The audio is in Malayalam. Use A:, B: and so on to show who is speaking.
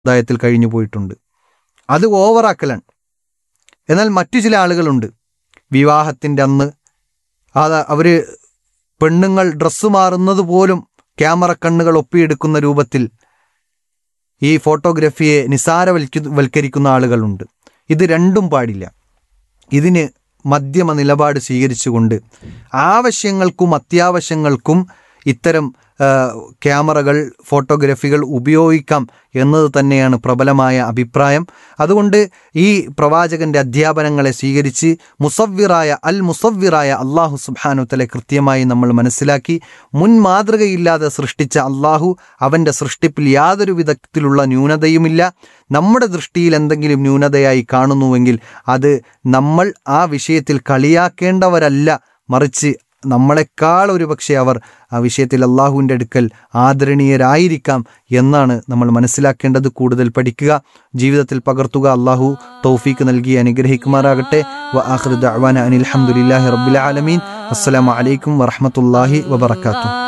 A: സമുദായത്തിൽ കഴിഞ്ഞു പോയിട്ടുണ്ട് അത് ഓവറാക്കലാണ് എന്നാൽ മറ്റു ചില ആളുകളുണ്ട് വിവാഹത്തിൻ്റെ അന്ന് അത് അവർ പെണ്ണുങ്ങൾ ഡ്രസ്സ് മാറുന്നത് പോലും ക്യാമറ കണ്ണുകൾ ഒപ്പിയെടുക്കുന്ന രൂപത്തിൽ ഈ ഫോട്ടോഗ്രാഫിയെ നിസാരവൽക്ക വൽക്കരിക്കുന്ന ആളുകളുണ്ട് ഇത് രണ്ടും പാടില്ല ഇതിന് മധ്യമ നിലപാട് സ്വീകരിച്ചുകൊണ്ട് ആവശ്യങ്ങൾക്കും അത്യാവശ്യങ്ങൾക്കും ഇത്തരം ആ, ക്യാമറകൾ ഫോട്ടോഗ്രാഫികൾ ഉപയോഗിക്കാം എന്നത് തന്നെയാണ് പ്രബലമായ അഭിപ്രായം അതുകൊണ്ട് ഈ പ്രവാചകന്റെ അധ്യാപനങ്ങളെ സ്വീകരിച്ച് മുസവ്വിറായ അൽ മുസവ്വിറായ അള്ളാഹു സുബാനുത്തലെ കൃത്യമായി നമ്മൾ മനസ്സിലാക്കി മുൻ മാതൃകയില്ലാതെ സൃഷ്ടിച്ച അള്ളാഹു അവൻ്റെ സൃഷ്ടിപ്പിൽ യാതൊരു വിധത്തിലുള്ള ന്യൂനതയുമില്ല നമ്മുടെ ദൃഷ്ടിയിൽ എന്തെങ്കിലും ന്യൂനതയായി കാണുന്നുവെങ്കിൽ അത് നമ്മൾ ആ വിഷയത്തിൽ കളിയാക്കേണ്ടവരല്ല മറിച്ച് നമ്മളെക്കാൾ ഒരു പക്ഷേ അവർ ആ വിഷയത്തിൽ അള്ളാഹുവിൻ്റെ അടുക്കൽ ആദരണീയരായിരിക്കാം എന്നാണ് നമ്മൾ മനസ്സിലാക്കേണ്ടത് കൂടുതൽ പഠിക്കുക ജീവിതത്തിൽ പകർത്തുക അള്ളാഹു തൗഫീക്ക് നൽകി അനുഗ്രഹിക്കുമാറാകട്ടെ വ ആഖിറു ദഅ്വാന അനിൽ ഹംദുലില്ലാഹി റബ്ബിൽ ആലമീൻ അസ്സലാമു അലൈക്കും വറഹ്മത്തുള്ളാഹി വബറകാതുഹു